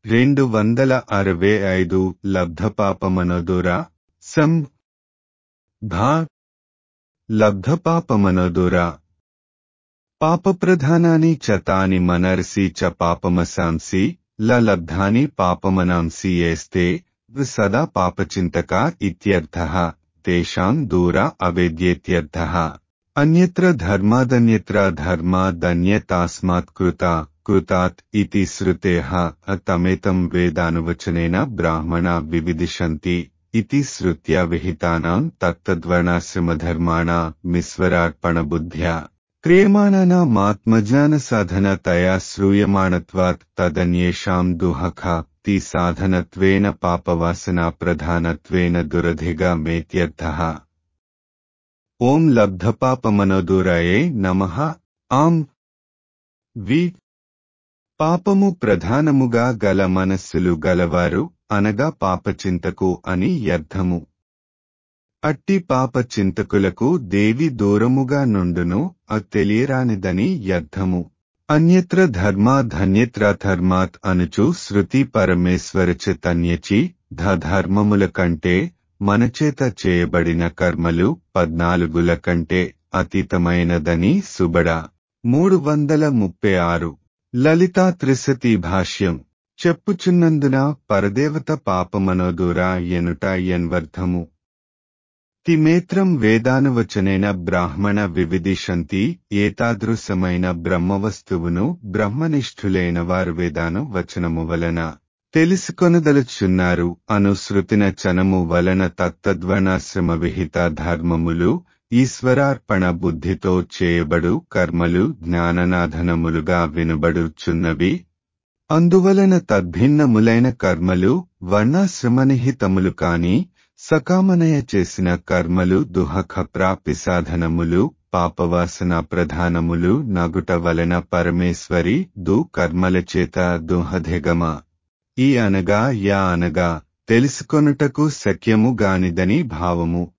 రెండు వందల అరవై ఐదు లబ్ధపాపమనోదురా సం భా లబ్ధపాపమనోదురా పాపప్రధానాని చ తాని మనర్సి చ పాపమసాంసి ల లబ్ధాని పాపమనాంసి ఏస్తే సదా పాపచింతక ఇత్యర్థః తేషాం దూర అవేద్యేత్యర్థః అన్యత్ర ధర్మాదన్యత్ర ధర్మాదన్యతాస్మాత్ కృత కృతాత్ ఇతి శ్రుతేః తమేతం వేదానువచనేన బ్రాహ్మణ వివిదిశంతి ఇతి శ్రుత్యా విహితానాం తత్తద్వర్ణాశ్రమధర్మాణ మిస్వరార్పణబుద్ధ్యా క్రియమాణానామాత్మజ్ఞాన సాధనతయా శ్రూయమాణత్వాత్ తదన్యేషాం దుహఖాప్తి సాధనత్వేన పాపవాసనా ప్రధానత్వేన దురధిగా మేత్యర్థః ఓం లబ్ధపాపమనోదూరాయే నమః ఆం వి పాపము ప్రధానముగా గల మనస్సులు గలవారు అనగా పాపచింతకు అని అర్థము అట్టి పాప చింతకులకు దేవి దూరముగా నుండును తెలియరానిదని అర్థము అన్యత్ర ధర్మాధన్యత్ర ధర్మాత్ అనుచు శృతి పరమేశ్వర చైతన్యచి ధర్మముల కంటే మనచేత చేయబడిన కర్మలు పద్నాలుగుల కంటే అతీతమైనదని సుబడ మూడు వందల ముప్పై ఆరు లలితా త్రిశతి భాష్యం చెప్పుచున్నందున పరదేవత పాపమనోదూరా ఎనుట ఎన్వర్థము తిమేత్రం వేదానువచనైన బ్రాహ్మణ వివిదిశంతి ఏతాదృశమైన బ్రహ్మవస్తువును బ్రహ్మనిష్ఠులైన వారు వేదాను వచనము వలన తెలుసుకొనదలుచున్నారు అను శృతిన చనము వలన తత్తద్వనాశ్రమ విహిత ధర్మములు ఈశ్వరార్పణ బుద్ధితో చేయబడు కర్మలు జ్ఞాననాధనములుగా వినబడుచున్నవి అందువలన తద్భిన్నములైన కర్మలు వర్ణాశ్రమనిహితములు కాని సకామనయ చేసిన కర్మలు దుహఖ ప్రాప్తి సాధనములు పాపవాసన ప్రధానములు నగుట వలన పరమేశ్వరి దు కర్మల చేత దుహధిగమ ఈ అనగా యా అనగా తెలుసుకొనుటకు శక్యము గానిదని భావము